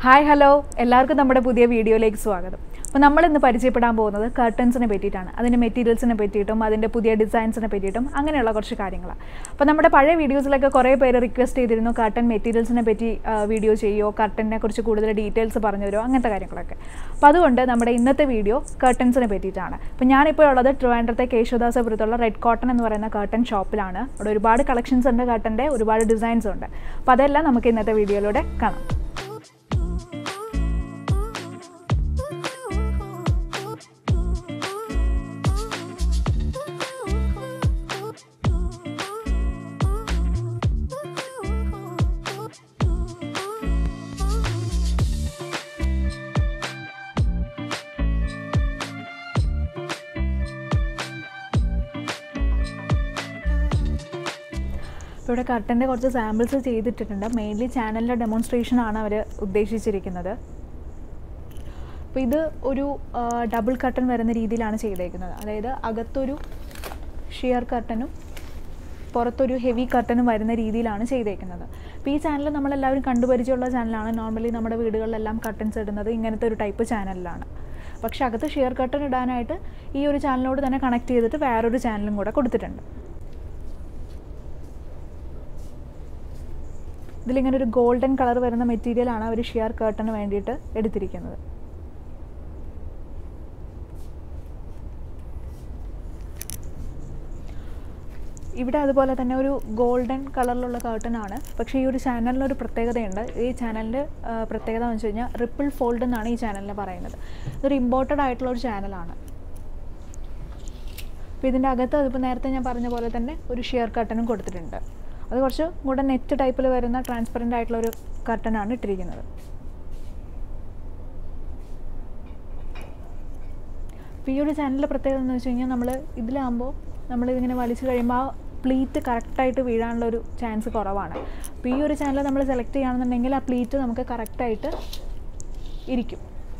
hi hello എല്ലാവർക്കും നമ്മുടെ പുതിയ വീഡിയോയിലേക്ക് സ്വാഗതം അപ്പോൾ നമ്മൾ ഇന്ന് പരിചയപ്പെടാൻ പോകുന്നത് കർട്ടൻസിനെ പറ്റിയിട്ടാണ് അതിൻ്റെ മെറ്റീരിയൽസിനെ പറ്റിയിട്ടും അതിൻ്റെ പുതിയ ഡിസൈൻസിനെ പറ്റിയിട്ടും അങ്ങനെയുള്ള കുറച്ച് കാര്യങ്ങളാണ് അപ്പോൾ നമ്മുടെ പഴയ വീഡിയോസിലൊക്കെ കുറേ പേര് റിക്വസ്റ്റ് ചെയ്തിരുന്നു കർട്ടൻ മെറ്റീരിയൽസിനെ പറ്റി വീഡിയോ ചെയ്യുമോ കർട്ടനെ കുറിച്ച് കൂടുതൽ ഡീറ്റെയിൽസ് പറഞ്ഞു തരുമോ അങ്ങനത്തെ കാര്യങ്ങളൊക്കെ അപ്പോൾ അതുകൊണ്ട് നമ്മുടെ ഇന്നത്തെ വീഡിയോ കർട്ടൻസിനെ പറ്റിയിട്ടാണ് അപ്പോൾ ഞാനിപ്പോൾ ഉള്ളത് ട്രിവാൻഡ്രത്തെ കേശവദാസപുരത്തുള്ള റെഡ് കോട്ടൺ എന്ന് പറയുന്ന കർട്ടൻ ഷോപ്പിലാണ് അവിടെ ഒരുപാട് കളക്ഷൻസ് ഉണ്ട് കർട്ടൻ്റെ ഒരുപാട് ഡിസൈൻസ് ഉണ്ട് അപ്പോൾ അതെല്ലാം നമുക്ക് ഇന്നത്തെ വീഡിയോയിലൂടെ കാണാം ഇപ്പോൾ ഇവിടെ കർട്ടൻ്റെ കുറച്ച് സാമ്പിൾസ് ചെയ്തിട്ടിട്ടുണ്ട് മെയിൻലി ചാനലിൻ്റെ ഡെമോൺസ്ട്രേഷൻ ആണ് അവർ ഉദ്ദേശിച്ചിരിക്കുന്നത് അപ്പോൾ ഇത് ഒരു ഡബിൾ കർട്ടൻ വരുന്ന രീതിയിലാണ് ചെയ്തേക്കുന്നത് അതായത് അകത്തൊരു ഷിയർ കർട്ടനും പുറത്തൊരു ഹെവി കർട്ടനും വരുന്ന രീതിയിലാണ് ചെയ്തേക്കുന്നത് അപ്പോൾ ഈ ചാനൽ നമ്മളെല്ലാവരും കണ്ടുപരിചയമുള്ള ചാനലാണ് നോർമലി നമ്മുടെ വീടുകളിലെല്ലാം കർട്ടൻസ് ഇടുന്നത് ഇങ്ങനത്തെ ഒരു ടൈപ്പ് ചാനലിലാണ് പക്ഷേ അകത്ത് ഷിയർ കർട്ടൻ ഇടാനായിട്ട് ഈ ഒരു ചാനലിനോട് തന്നെ കണക്ട് ചെയ്തിട്ട് വേറൊരു ചാനലും കൂടെ കൊടുത്തിട്ടുണ്ട് ഇതിലിങ്ങനെ ഒരു ഗോൾഡൻ കളർ വരുന്ന മെറ്റീരിയലാണ് അവർ ഷിയർ കേർട്ടന് വേണ്ടിയിട്ട് എടുത്തിരിക്കുന്നത് ഇവിടെ അതുപോലെ തന്നെ ഒരു ഗോൾഡൻ കളറിലുള്ള കേർട്ടൻ ആണ് പക്ഷേ ഈ ഒരു ചാനലിന് ഒരു പ്രത്യേകതയുണ്ട് ഈ ചാനലിൻ്റെ പ്രത്യേകത എന്ന് വെച്ച് കഴിഞ്ഞാൽ റിപ്പിൾ ഫോൾഡ് എന്നാണ് ഈ ചാനലിനെ പറയുന്നത് ഇതൊരു ഇമ്പോർട്ടഡ് ആയിട്ടുള്ള ഒരു ചാനലാണ് അപ്പോൾ ഇതിൻ്റെ അകത്ത് അതിപ്പോൾ നേരത്തെ ഞാൻ പറഞ്ഞ പോലെ തന്നെ ഒരു ഷിയർ കർട്ടനും കൊടുത്തിട്ടുണ്ട് അത് കുറച്ച് കൂടെ നെറ്റ് ടൈപ്പിൽ വരുന്ന ട്രാൻസ്പെറൻ്റ് ആയിട്ടുള്ള ഒരു കർട്ടനാണ് ഇട്ടിരിക്കുന്നത് അപ്പോൾ ഈ ഒരു ചാനലിൻ്റെ പ്രത്യേകത എന്ന് വെച്ച് കഴിഞ്ഞാൽ നമ്മൾ ഇതിലാകുമ്പോൾ നമ്മളിതിങ്ങനെ വലിച്ചു കഴിയുമ്പോൾ ആ പ്ലീറ്റ് കറക്റ്റായിട്ട് വീഴാനുള്ള ഒരു ചാൻസ് കുറവാണ് അപ്പോൾ ഈ ഒരു ചാനൽ നമ്മൾ സെലക്ട് ചെയ്യുകയാണെന്നുണ്ടെങ്കിൽ ആ പ്ലീറ്റ് നമുക്ക് കറക്റ്റായിട്ട് ഇരിക്കും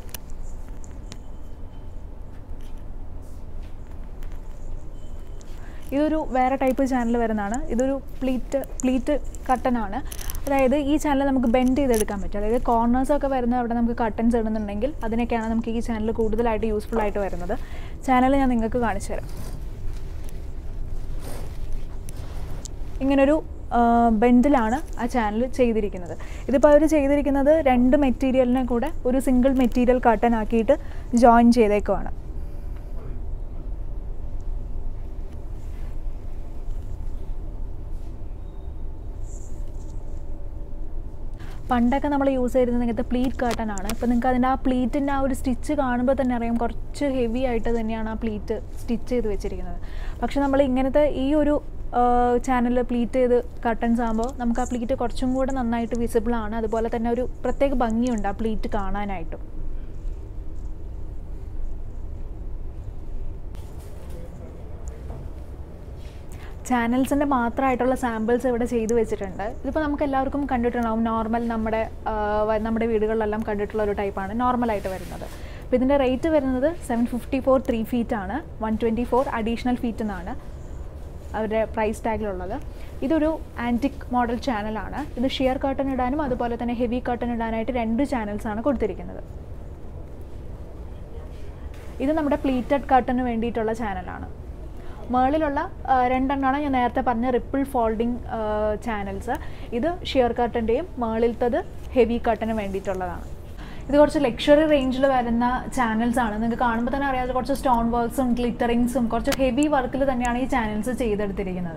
ഇതൊരു വേറെ ടൈപ്പ് ചാനൽ വരുന്നതാണ് ഇതൊരു പ്ലീറ്റ് പ്ലീറ്റ് കട്ടനാണ് അതായത് ഈ ചാനൽ നമുക്ക് ബെൻഡ് ചെയ്തെടുക്കാൻ പറ്റും അതായത് കോർണേഴ്സൊക്കെ വരുന്ന അവിടെ നമുക്ക് കട്ടൻസ് ഇടുന്നുണ്ടെങ്കിൽ അതിനൊക്കെയാണ് നമുക്ക് ഈ ചാനൽ കൂടുതലായിട്ട് യൂസ്ഫുൾ ആയിട്ട് വരുന്നത് ചാനൽ ഞാൻ നിങ്ങൾക്ക് കാണിച്ചു തരാം ഇങ്ങനൊരു ബെൻഡിലാണ് ആ ചാനൽ ചെയ്തിരിക്കുന്നത് ഇതിപ്പോൾ അവർ ചെയ്തിരിക്കുന്നത് രണ്ട് മെറ്റീരിയലിനെ കൂടെ ഒരു സിംഗിൾ മെറ്റീരിയൽ കട്ടൻ ആക്കിയിട്ട് ജോയിൻ ചെയ്തേക്കുവാണ് പണ്ടൊക്കെ നമ്മൾ യൂസ് ചെയ്തിരുന്നത് ഇങ്ങനത്തെ പ്ലീറ്റ് കർട്ടൻ ആണ് ഇപ്പോൾ നിങ്ങൾക്ക് അതിൻ്റെ ആ പ്ലീറ്റിൻ്റെ ആ ഒരു സ്റ്റിച്ച് കാണുമ്പോൾ തന്നെ അറിയാം കുറച്ച് ഹെവി ആയിട്ട് തന്നെയാണ് ആ പ്ലീറ്റ് സ്റ്റിച്ച് ചെയ്ത് വെച്ചിരിക്കുന്നത് പക്ഷെ നമ്മൾ ഇങ്ങനത്തെ ഈ ഒരു ചാനലിൽ പ്ലീറ്റ് ചെയ്ത് കർട്ടൻസ് ആകുമ്പോൾ നമുക്ക് ആ പ്ലീറ്റ് കുറച്ചും കൂടെ നന്നായിട്ട് വിസിബിൾ ആണ് അതുപോലെ തന്നെ ഒരു പ്രത്യേക ഭംഗിയുണ്ട് ആ പ്ലീറ്റ് കാണാനായിട്ടും ചാനൽസിൻ്റെ മാത്രമായിട്ടുള്ള സാമ്പിൾസ് ഇവിടെ ചെയ്തു വെച്ചിട്ടുണ്ട് ഇതിപ്പോൾ നമുക്ക് എല്ലാവർക്കും കണ്ടിട്ടുണ്ടാവും നോർമൽ നമ്മുടെ നമ്മുടെ വീടുകളിലെല്ലാം കണ്ടിട്ടുള്ള ഒരു ടൈപ്പാണ് നോർമലായിട്ട് വരുന്നത് അപ്പോൾ ഇതിൻ്റെ റേറ്റ് വരുന്നത് seven fifty for three feet ആണ് one twenty for additional feet എന്നാണ് അവരുടെ പ്രൈസ് ടാഗിലുള്ളത് ഇതൊരു ആൻറ്റിക് മോഡൽ ചാനലാണ് ഇത് ഷിയർ കർട്ടൻ ഇടാനും അതുപോലെ തന്നെ ഹെവി കർട്ടൻ ഇടാനായിട്ട് രണ്ട് ചാനൽസാണ് കൊടുത്തിരിക്കുന്നത് ഇത് നമ്മുടെ പ്ലീറ്റഡ് കർട്ടന് വേണ്ടിയിട്ടുള്ള ചാനലാണ് മേളിലുള്ള രണ്ടെണ്ണമാണ് ഞാൻ നേരത്തെ പറഞ്ഞ റിപ്പിൾ ഫോൾഡിങ് ചാനൽസ് ഇത് ഷിയർ കർട്ടൻ്റെയും മേളിലത്തത് ഹെവി കർട്ടന് വേണ്ടിയിട്ടുള്ളതാണ് ഇത് കുറച്ച് ലക്ഷറി റേഞ്ചിൽ വരുന്ന ചാനൽസ് ആണ് നിങ്ങൾക്ക് കാണുമ്പോൾ തന്നെ അറിയാതെ കുറച്ച് സ്റ്റോൺ വർക്ക്സും ഗ്ലിറ്ററിങ്സും കുറച്ച് ഹെവി വർക്കിൽ തന്നെയാണ് ഈ ചാനൽസ് ചെയ്തെടുത്തിരിക്കുന്നത്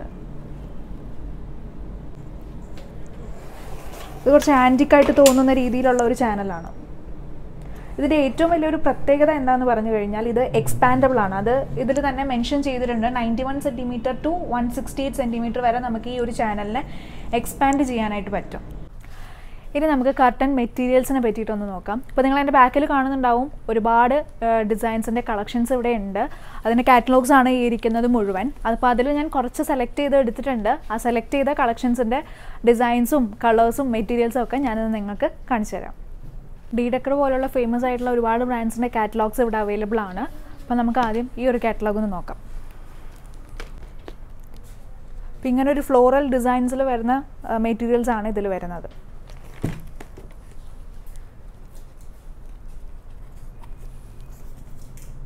ഇത് കുറച്ച് ആൻറ്റിക്കായിട്ട് തോന്നുന്ന രീതിയിലുള്ള ഒരു ചാനലാണ് ഇതിൻ്റെ ഏറ്റവും വലിയൊരു പ്രത്യേകത എന്താണെന്ന് പറഞ്ഞു കഴിഞ്ഞാൽ ഇത് എക്സ്പാൻഡബിൾ ആണ് അത് ഇതിൽ തന്നെ മെൻഷൻ ചെയ്തിട്ടുണ്ട് ninety one centimetre to one sixty eight centimetre വരെ നമുക്ക് ഈ ഒരു ചാനലിനെ എക്സ്പാൻഡ് ചെയ്യാനായിട്ട് പറ്റും ഇനി നമുക്ക് കർട്ടൻ മെറ്റീരിയൽസിനെ പറ്റിയിട്ടൊന്ന് നോക്കാം ഇപ്പോൾ നിങ്ങൾ എൻ്റെ ബാക്കിൽ കാണുന്നുണ്ടാവും ഒരുപാട് ഡിസൈൻസിൻ്റെ കളക്ഷൻസ് ഇവിടെ ഉണ്ട് അതിൻ്റെ കാറ്റലോഗ്സ് ആണ് ഈ ഇരിക്കുന്നത് മുഴുവൻ അപ്പോൾ അതിൽ ഞാൻ കുറച്ച് സെലക്ട് ചെയ്ത് എടുത്തിട്ടുണ്ട് ആ സെലക്ട് ചെയ്ത കളക്ഷൻസിൻ്റെ ഡിസൈൻസും കളേഴ്സും മെറ്റീരിയൽസും ഒക്കെ ഞാനിത് നിങ്ങൾക്ക് കാണിച്ചു തരാം ഡി ഡെക്കർ പോലുള്ള ഫേമസ് ആയിട്ടുള്ള ഒരുപാട് ബ്രാൻഡ്സിൻ്റെ കാറ്റലോഗ്സ് ഇവിടെ അവൈലബിൾ ആണ് അപ്പോൾ നമുക്ക് ആദ്യം ഈ ഒരു കാറ്റലോഗ് ഒന്ന് നോക്കാം അപ്പോൾ ഇങ്ങനെ ഒരു ഫ്ലോറൽ ഡിസൈൻസിൽ വരുന്ന മെറ്റീരിയൽസ് ആണ് ഇതിൽ വരുന്നത്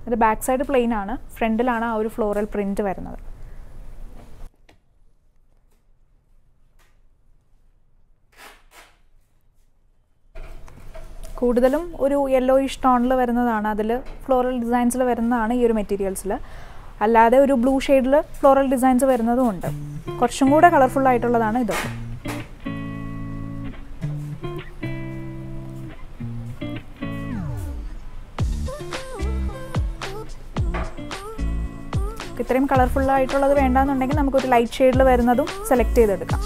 ഇത് ബാക്ക് സൈഡ് പ്ലെയിൻ ആണ് ഫ്രണ്ടിലാണ് ആ ഒരു ഫ്ലോറൽ പ്രിൻറ്റ് വരുന്നത് കൂടുതലും ഒരു യെല്ലോയിഷ് ടോണിൽ വരുന്നതാണ് അതിൽ ഫ്ലോറൽ ഡിസൈൻസിൽ വരുന്നതാണ് ഈ ഒരു മെറ്റീരിയൽസിൽ അല്ലാതെ ഒരു ബ്ലൂ ഷെയ്ഡിൽ ഫ്ലോറൽ ഡിസൈൻസ് വരുന്നതും ഉണ്ട് കുറച്ചും കൂടെ കളർഫുൾ ആയിട്ടുള്ളതാണ് ഇത് ഇത്രയും കളർഫുൾ ആയിട്ടുള്ളത് വേണ്ടാന്നുണ്ടെങ്കിൽ നമുക്കൊരു ലൈറ്റ് ഷെയ്ഡിൽ വരുന്നതും സെലക്ട് ചെയ്തെടുക്കാം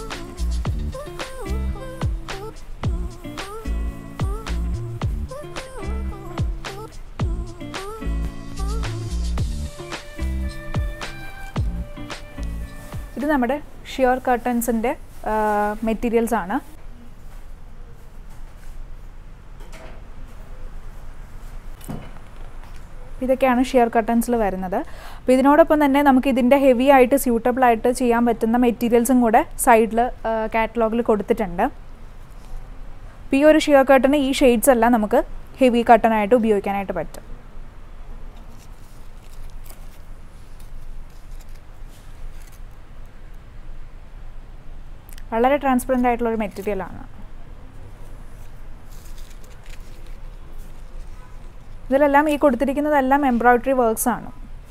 ഇത് നമ്മുടെ ഷിയർ കർട്ടൻസിൻ്റെ മെറ്റീരിയൽസ് ആണ് ഇതൊക്കെയാണ് ഷിയർ കർട്ടൻസിൽ വരുന്നത് അപ്പോൾ ഇതിനോടൊപ്പം തന്നെ നമുക്ക് ഇതിൻ്റെ ഹെവി ആയിട്ട് സ്യൂട്ടബിൾ ആയിട്ട് ചെയ്യാൻ പറ്റുന്ന മെറ്റീരിയൽസും കൂടെ സൈഡിൽ കാറ്റലോഗിൽ കൊടുത്തിട്ടുണ്ട് അപ്പോൾ ഈ ഒരു ഷിയർ കർട്ടന് ഈ ഷെയ്ഡ്സ് എല്ലാം നമുക്ക് ഹെവി കർട്ടനായിട്ട് ഉപയോഗിക്കാനായിട്ട് പറ്റും വളരെ ട്രാൻസ്പെറൻ്റ് ആയിട്ടുള്ള ഒരു മെറ്റീരിയലാണ് ഇതിലെല്ലാം ഈ കൊടുത്തിരിക്കുന്നതെല്ലാം എംബ്രോയ്ഡറി വർക്ക്സ് ആണ്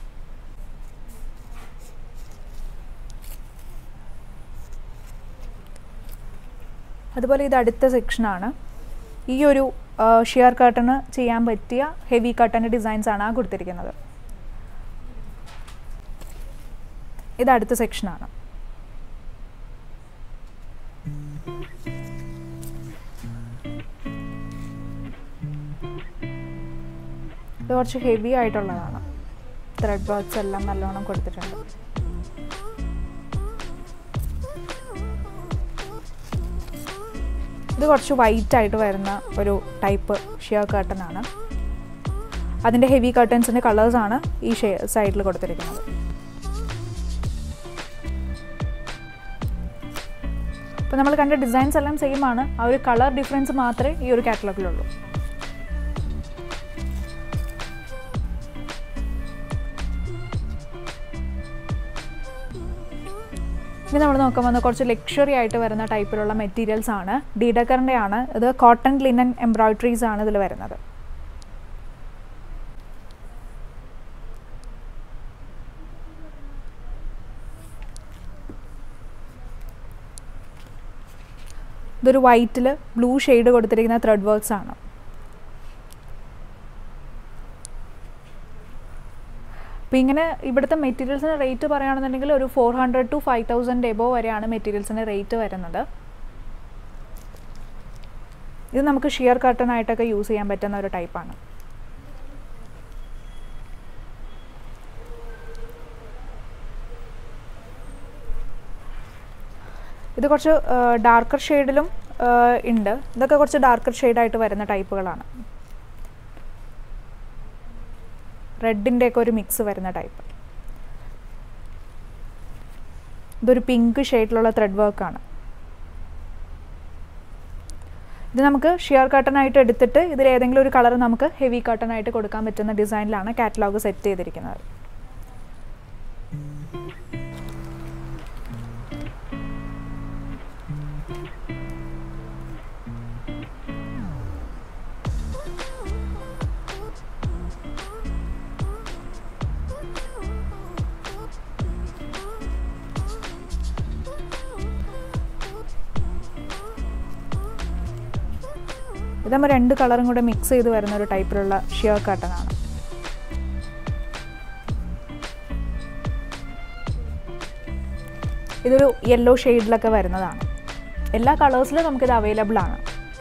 അതുപോലെ ഇത് അടുത്ത സെക്ഷനാണ് ഈ ഒരു ഷിയർ കർട്ടന് ചെയ്യാൻ പറ്റിയ ഹെവി കർട്ടൻ്റെ ഡിസൈൻസ് ആണ് ആ കൊടുത്തിരിക്കുന്നത് ഇത് അടുത്ത സെക്ഷനാണ് ഇത് കുറച്ച് ഹെവി ആയിട്ടുള്ളതാണ് ത്രെഡ് വർക്ക്സ് എല്ലാം നല്ലോണം കൊടുത്തിട്ടുണ്ട് ഇത് കുറച്ച് വൈറ്റ് ആയിട്ട് വരുന്ന ഒരു ടൈപ്പ് ഷിയർ കർട്ടൻ ആണ് അതിൻ്റെ ഹെവി കർട്ടൻസിൻ്റെ കളേഴ്സാണ് ഈ ഷേ സൈഡിൽ കൊടുത്തിരിക്കുന്നത് അപ്പോൾ നമ്മൾ കണ്ട ഡിസൈൻസ് എല്ലാം സെയിം ആണ് ആ ഒരു കളർ ഡിഫറൻസ് മാത്രമേ ഈ ഒരു കാറ്റലോഗിലുള്ളൂ ഇനി നമ്മൾ നോക്കാൻ വന്ന കുറച്ച് ലക്ഷറി ആയിട്ട് വരുന്ന ടൈപ്പിലുള്ള മെറ്റീരിയൽസ് ആണ് ഡീഡക്കറിൻ്റെ ആണ് ഇത് കോട്ടൺ ലിനൻ എംബ്രോയിഡറീസ് ആണ് ഇതിൽ വരുന്നത് ഇതൊരു വൈറ്റിൽ ബ്ലൂ ഷെയ്ഡ് കൊടുത്തിരിക്കുന്ന ത്രെഡ് വർക്ക്സ് ആണ് അപ്പോൾ ഇങ്ങനെ ഇവിടുത്തെ മെറ്റീരിയൽസിന് റേറ്റ് പറയുകയാണെന്നുണ്ടെങ്കിൽ ഒരു four hundred to five thousand above വരെയാണ് മെറ്റീരിയൽസിന് റേറ്റ് വരുന്നത് ഇത് നമുക്ക് ഷിയർ കർട്ടൺ ആയിട്ടൊക്കെ യൂസ് ചെയ്യാൻ പറ്റുന്ന ഒരു ടൈപ്പാണ് ഇത് കുറച്ച് ഡാർക്കർ ഷെയ്ഡിലും ഉണ്ട് ഇതൊക്കെ കുറച്ച് ഡാർക്കർ ഷെയ്ഡായിട്ട് വരുന്ന ടൈപ്പുകളാണ് റെഡിൻ്റെ ഒക്കെ ഒരു മിക്സ് വരുന്ന ടൈപ്പ് ഇതൊരു പിങ്ക് ഷെയ്ഡിലുള്ള ത്രെഡ് വർക്കാണ് ഇത് നമുക്ക് ഷിയർ കട്ടൺ ആയിട്ട് എടുത്തിട്ട് ഇതിൽ ഏതെങ്കിലും ഒരു കളർ നമുക്ക് ഹെവി കട്ടൺ ആയിട്ട് കൊടുക്കാൻ പറ്റുന്ന ഡിസൈനിലാണ് കാറ്റലോഗ് സെറ്റ് ചെയ്തിരിക്കുന്നത് ഇതാകുമ്പോൾ രണ്ട് കളറും കൂടെ മിക്സ് ചെയ്ത് വരുന്ന ഒരു ടൈപ്പിലുള്ള ഷിയർ കട്ടൺ ആണ് ഇതൊരു യെല്ലോ ഷെയ്ഡിലൊക്കെ വരുന്നതാണ് എല്ലാ കളേഴ്സിലും നമുക്കിത് അവൈലബിൾ ആണ്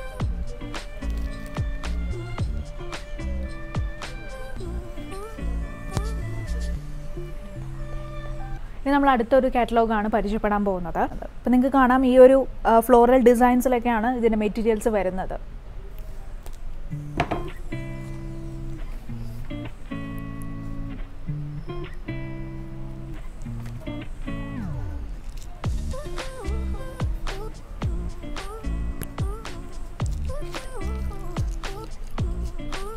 ഇനി നമ്മൾ അടുത്തൊരു കാറ്റലോഗാണ് പരിചയപ്പെടാൻ പോകുന്നത് അപ്പം നിങ്ങൾക്ക് കാണാം ഈ ഒരു ഫ്ലോറൽ ഡിസൈൻസിലൊക്കെയാണ് ഇതിൻ്റെ മെറ്റീരിയൽസ് വരുന്നത്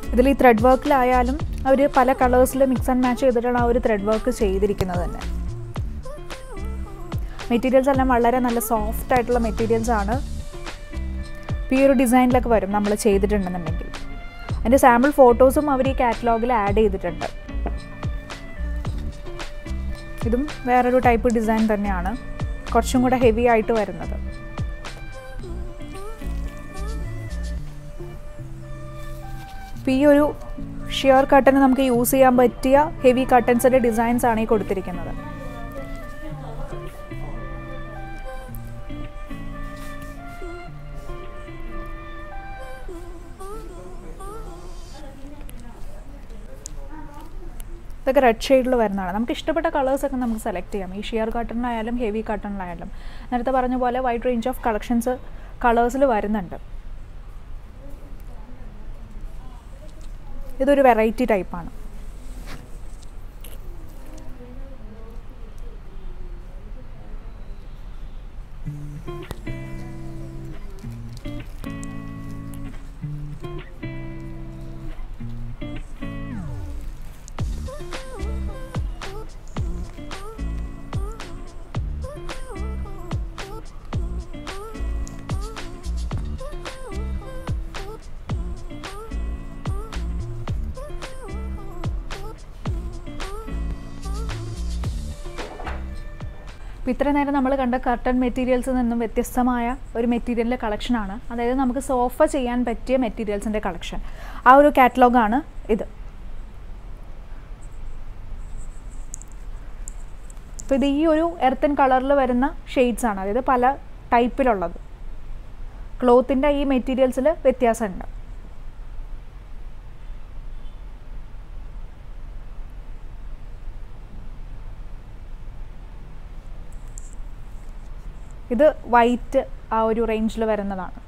ഇതിൽ ഈ ത്രെഡ് വർക്കിലായാലും അവർ പല കളേഴ്സിൽ മിക്സ് ആൻഡ് മാച്ച് ചെയ്തിട്ടാണ് ആ ഒരു ത്രെഡ് വർക്ക് ചെയ്തിരിക്കുന്നത് തന്നെ മെറ്റീരിയൽസ് എല്ലാം വളരെ നല്ല സോഫ്റ്റ് ആയിട്ടുള്ള മെറ്റീരിയൽസ് ആണ് ഇപ്പോൾ ഈ ഒരു ഡിസൈനിലൊക്കെ വരും നമ്മൾ ചെയ്തിട്ടുണ്ടെന്നുണ്ടെങ്കിൽ അതിൻ്റെ സാമ്പിൾ ഫോട്ടോസും അവർ ഈ കാറ്റലോഗിൽ ആഡ് ചെയ്തിട്ടുണ്ട് ഇതും വേറൊരു ടൈപ്പ് ഡിസൈൻ തന്നെയാണ് കുറച്ചും കൂടെ ഹെവി ആയിട്ട് വരുന്നത് ഇപ്പോൾ ഈ ഒരു ഷിയർ കട്ടന് നമുക്ക് യൂസ് ചെയ്യാൻ പറ്റിയ ഹെവി കട്ടൻസിൻ്റെ ഡിസൈൻസ് ആണ് ഈ കൊടുത്തിരിക്കുന്നത് ഇതൊക്കെ റെഡ് ഷെയ്ഡിൽ വരുന്നതാണ് നമുക്ക് ഇഷ്ടപ്പെട്ട കളേഴ്സൊക്കെ നമുക്ക് സെലക്ട് ചെയ്യാം ഈ ഷിയർ കട്ടണിലായാലും ഹെവി കട്ടണിലായാലും നേരത്തെ പറഞ്ഞ പോലെ വൈഡ് റേഞ്ച് ഓഫ് കളക്ഷൻസ് കളേഴ്സിൽ വരുന്നുണ്ട് ഇതൊരു വെറൈറ്റി ടൈപ്പാണ് അപ്പോൾ ഇത്ര നേരം നമ്മൾ കണ്ട കർട്ടൺ മെറ്റീരിയൽസിൽ നിന്നും വ്യത്യസ്തമായ ഒരു മെറ്റീരിയലിൻ്റെ കളക്ഷനാണ് അതായത് നമുക്ക് സോഫ ചെയ്യാൻ പറ്റിയ മെറ്റീരിയൽസിൻ്റെ കളക്ഷൻ ആ ഒരു കാറ്റലോഗാണ് ഇത് അപ്പോൾ ഇത് ഈ ഒരു എർത്തൻ കളറിൽ വരുന്ന ഷെയ്ഡ്സ് ആണ് അതായത് പല ടൈപ്പിലുള്ളത് ക്ലോത്തിൻ്റെ ഈ മെറ്റീരിയൽസിൽ വ്യത്യാസമുണ്ട് ഇത് വൈറ്റ് ആ ഒരു റേഞ്ചിൽ വരുന്നതാണ്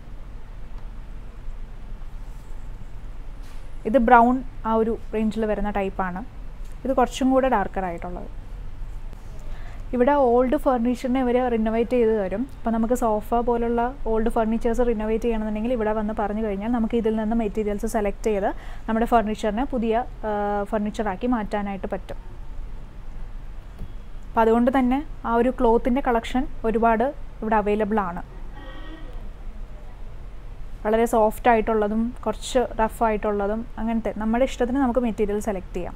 ഇത് ബ്രൗൺ ആ ഒരു റേഞ്ചിൽ വരുന്ന ടൈപ്പാണ് ഇത് കുറച്ചും കൂടെ ഡാർക്കർ ആയിട്ടുള്ളത് ഇവിടെ ഓൾഡ് ഫർണിച്ചറിനെ ഇവർ റിനോവേറ്റ് ചെയ്ത് തരും അപ്പോൾ നമുക്ക് സോഫ പോലുള്ള ഓൾഡ് ഫർണിച്ചേഴ്സ് റിനോവേറ്റ് ചെയ്യണമെന്നുണ്ടെങ്കിൽ ഇവിടെ വന്ന് പറഞ്ഞു കഴിഞ്ഞാൽ നമുക്ക് ഇതിൽ നിന്ന് മെറ്റീരിയൽസ് സെലക്ട് ചെയ്ത് നമ്മുടെ ഫർണിച്ചറിനെ പുതിയ ഫർണിച്ചറാക്കി മാറ്റാനായിട്ട് പറ്റും അപ്പം അതുകൊണ്ട് തന്നെ ആ ഒരു ക്ലോത്തിൻ്റെ കളക്ഷൻ ഒരുപാട് ഇവിടെ അവൈലബിൾ ആണ് വളരെ സോഫ്റ്റ് ആയിട്ടുള്ളതും കുറച്ച് റഫ് ആയിട്ടുള്ളതും അങ്ങനത്തെ നമ്മുടെ ഇഷ്ടത്തിന് നമുക്ക് മെറ്റീരിയൽ സെലക്ട് ചെയ്യാം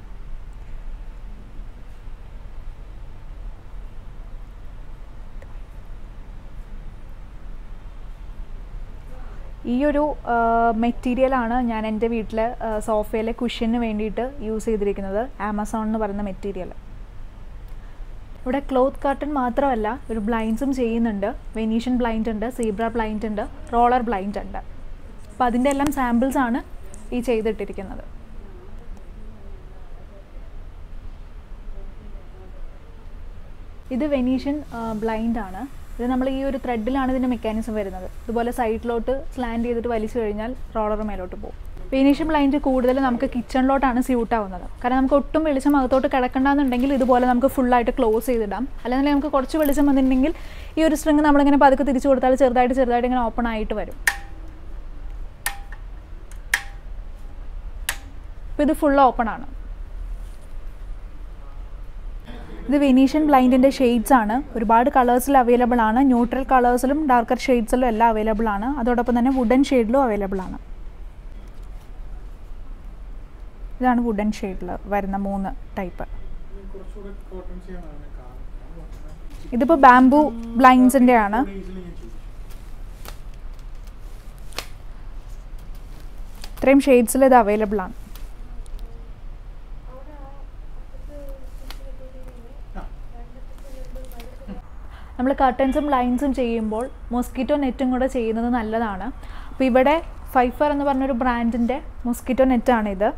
ഈ ഒരു മെറ്റീരിയലാണ് ഞാൻ എൻ്റെ വീട്ടിലെ സോഫയിലെ കുഷ്യന് വേണ്ടിയിട്ട് യൂസ് ചെയ്തിരിക്കുന്നത് ആമസോൺ എന്ന് പറയുന്ന മെറ്റീരിയൽ ഇവിടെ ക്ലോത്ത് കർട്ടൺ മാത്രമല്ല ഒരു ബ്ലൈൻഡ്സും ചെയ്യുന്നുണ്ട് വെനീഷ്യൻ ബ്ലൈൻഡ് ഉണ്ട് സീബ്ര ബ്ലൈൻഡ് ഉണ്ട് റോളർ ബ്ലൈൻഡ് ഉണ്ട് അപ്പം അതിൻ്റെ എല്ലാം സാമ്പിൾസ് ആണ് ഈ ചെയ്തിട്ടിരിക്കുന്നത് ഇത് വെനീഷ്യൻ ബ്ലൈൻഡ് ആണ് ഇത് നമ്മൾ ഈ ഒരു ത്രെഡിലാണ് ഇതിൻ്റെ മെക്കാനിസം വരുന്നത് ഇതുപോലെ സൈഡിലോട്ട് സ്ലാൻഡ് ചെയ്തിട്ട് വലിച്ചു കഴിഞ്ഞാൽ റോളർ മേലോട്ട് പോകും വെനീഷ്യൻ ബ്ലൈൻഡ് കൂടുതൽ നമുക്ക് കിച്ചണിലോട്ടാണ് സ്യൂട്ട് ആവുന്നത് കാരണം നമുക്ക് ഒട്ടും വെളിച്ചം അകത്തോട്ട് കിടക്കണ്ടെന്നുണ്ടെങ്കിൽ ഇതുപോലെ നമുക്ക് ഫുള്ളായിട്ട് ക്ലോസ് ചെയ്തിടാം അല്ലെങ്കിൽ നമുക്ക് കുറച്ച് വെളിച്ചം വന്നിട്ടുണ്ടെങ്കിൽ ഈ ഒരു സ്ട്രിങ് നമ്മളിങ്ങനെ പതുക്കെ തിരിച്ചു കൊടുത്താൽ ചെറുതായിട്ട് ചെറുതായിട്ട് ഇങ്ങനെ ഓപ്പൺ ആയിട്ട് വരും അപ്പോൾ ഇത് ഫുൾ ഓപ്പൺ ആണ് ഇത് വെനീഷ്യൻ ബ്ലൈൻഡിൻ്റെ ഷെയ്ഡ്സ് ആണ് ഒരുപാട് കളേഴ്സിൽ അവൈലബിൾ ആണ് ന്യൂട്രൽ കളേഴ്സിലും ഡാർക്കർ ഷെയ്ഡ്സിലും എല്ലാം അവൈലബിൾ ആണ് അതോടൊപ്പം തന്നെ വുഡൻ ഷെയ്ഡിലും അവൈലബിൾ ആണ് ഇതാണ് വുഡൻ ഷെയ്ഡിൽ വരുന്ന മൂന്ന് ടൈപ്പ് ഇതിപ്പോൾ ബാംബു ബ്ലൈൻസിൻ്റെ ആണ് ഇത്രയും ഷെയ്ഡ്സിൽ ഇത് അവൈലബിൾ ആണ് നമ്മൾ കർട്ടൻസും ലൈൻസും ചെയ്യുമ്പോൾ മൊസ്കിറ്റോ നെറ്റും കൂടെ ചെയ്യുന്നത് നല്ലതാണ് അപ്പോൾ ഇവിടെ ഫൈഫർ എന്ന് പറഞ്ഞൊരു ബ്രാൻഡിൻ്റെ മൊസ്കിറ്റോ നെറ്റാണിത്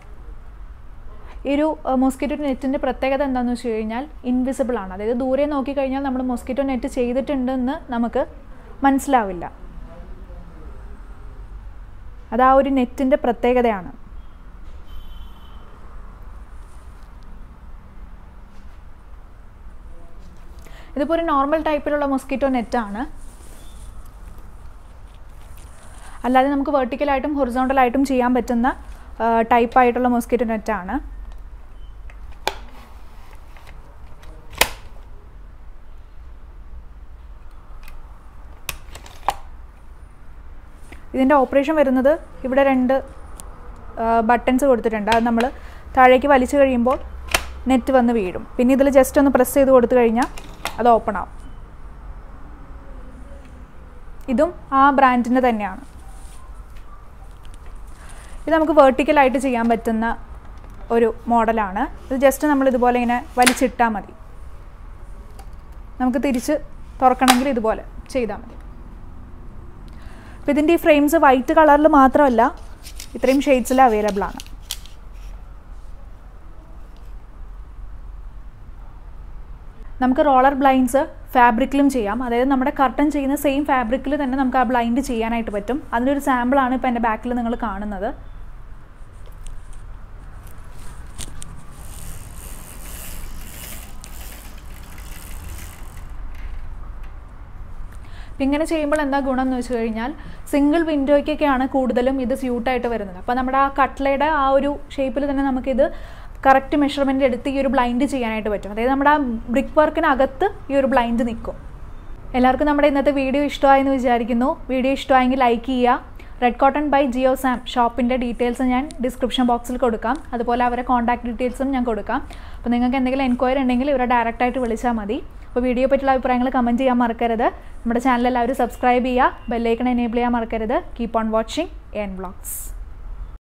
ഈ ഒരു മൊസ്കിറ്റോ നെറ്റിൻ്റെ പ്രത്യേകത എന്താണെന്ന് വെച്ച് കഴിഞ്ഞാൽ ഇൻവിസിബിൾ ആണ് അതായത് ദൂരെ നോക്കിക്കഴിഞ്ഞാൽ നമ്മൾ മൊസ്കിറ്റോ നെറ്റ് ചെയ്തിട്ടുണ്ടെന്ന് നമുക്ക് മനസ്സിലാവില്ല അത് ആ ഒരു നെറ്റിൻ്റെ പ്രത്യേകതയാണ് ഇതിപ്പോൾ ഒരു നോർമൽ ടൈപ്പിലുള്ള മൊസ്കിറ്റോ നെറ്റാണ് അല്ലാതെ നമുക്ക് വെർട്ടിക്കലായിട്ടും ഹൊറിസോണ്ടലായിട്ടും ചെയ്യാൻ പറ്റുന്ന ടൈപ്പായിട്ടുള്ള മോസ്കിറ്റോ നെറ്റാണ് ഇതിൻ്റെ ഓപ്പറേഷൻ വരുന്നത് ഇവിടെ രണ്ട് ബട്ടൺസ് കൊടുത്തിട്ടുണ്ട് അത് നമ്മൾ താഴേക്ക് വലിച്ചു കഴിയുമ്പോൾ നെറ്റ് വന്ന് വീഴും പിന്നെ ഇതിൽ ജസ്റ്റ് ഒന്ന് പ്രസ് ചെയ്ത് കൊടുത്തു കഴിഞ്ഞാൽ അത് ഓപ്പൺ ആവും ഇതും ആ ബ്രാൻഡിൻ്റെ തന്നെയാണ് ഇത് നമുക്ക് വേർട്ടിക്കലായിട്ട് ചെയ്യാൻ പറ്റുന്ന ഒരു മോഡലാണ് ഇത് ജസ്റ്റ് നമ്മൾ ഇതുപോലെ ഇങ്ങനെ വലിച്ചിട്ടാൽ മതി നമുക്ക് തിരിച്ച് തുറക്കണമെങ്കിൽ ഇതുപോലെ ചെയ്താൽ മതി അപ്പോൾ ഇതിൻ്റെ ഈ ഫ്രെയിംസ് വൈറ്റ് കളറിൽ മാത്രമല്ല ഇത്രയും ഷെയ്ഡ്സിൽ അവൈലബിൾ ആണ് നമുക്ക് റോളർ ബ്ലൈൻഡ്സ് ഫാബ്രിക്കിലും ചെയ്യാം അതായത് നമ്മുടെ കർട്ടൻ ചെയ്യുന്ന സെയിം ഫാബ്രിക്കിൽ തന്നെ നമുക്ക് ആ ബ്ലൈൻഡ് ചെയ്യാനായിട്ട് പറ്റും അതിനൊരു സാമ്പിളാണ് ഇപ്പോൾ എൻ്റെ ബാക്കിൽ നിങ്ങൾ കാണുന്നത് അപ്പം ഇങ്ങനെ ചെയ്യുമ്പോൾ എന്താ ഗുണം എന്ന് വെച്ച് കഴിഞ്ഞാൽ സിംഗിൾ വിൻഡോയ്ക്കൊക്കെയാണ് കൂടുതലും ഇത് സ്യൂട്ടായിട്ട് വരുന്നത് അപ്പോൾ നമ്മുടെ ആ കട്ട്ലയുടെ ആ ഒരു ഷേപ്പിൽ തന്നെ നമുക്കിത് കറക്റ്റ് മെഷർമെൻ്റ് എടുത്ത് ഈ ഒരു ബ്ലൈൻഡ് ചെയ്യാനായിട്ട് പറ്റും അതായത് നമ്മുടെ ആ ബ്രിക്ക് വർക്കിനകത്ത് ഈ ഒരു ബ്ലൈൻഡ് നിൽക്കും എല്ലാവർക്കും നമ്മുടെ ഇന്നത്തെ വീഡിയോ ഇഷ്ടമായെന്ന് വിചാരിക്കുന്നു വീഡിയോ ഇഷ്ടമായെങ്കിൽ ലൈക്ക് ചെയ്യുക red cotton by Geo Sam ഷോപ്പിൻ്റെ ഡീറ്റെയിൽസ് ഞാൻ ഡിസ്ക്രിപ്ഷൻ ബോക്സിൽ കൊടുക്കാം അതുപോലെ അവരെ കോൺടാക്ട് ഡീറ്റെയിൽസും ഞാൻ കൊടുക്കാം അപ്പോൾ നിങ്ങൾക്ക് എന്തെങ്കിലും എൻക്വയറി ഉണ്ടെങ്കിൽ ഇവരെ ഡയറക്റ്റായിട്ട് വിളിച്ചാൽ മതി അപ്പോൾ വീഡിയോ പറ്റിയുള്ള അഭിപ്രായങ്ങൾ കമൻറ്റ് ചെയ്യാൻ മറക്കരുത് നമ്മുടെ ചാനൽ എല്ലാവരും സബ്സ്ക്രൈബ് ചെയ്യുക ബെല്ലൈക്കൺ എനേബിൾ ചെയ്യാൻ മറക്കരുത് keep on watching N vlogs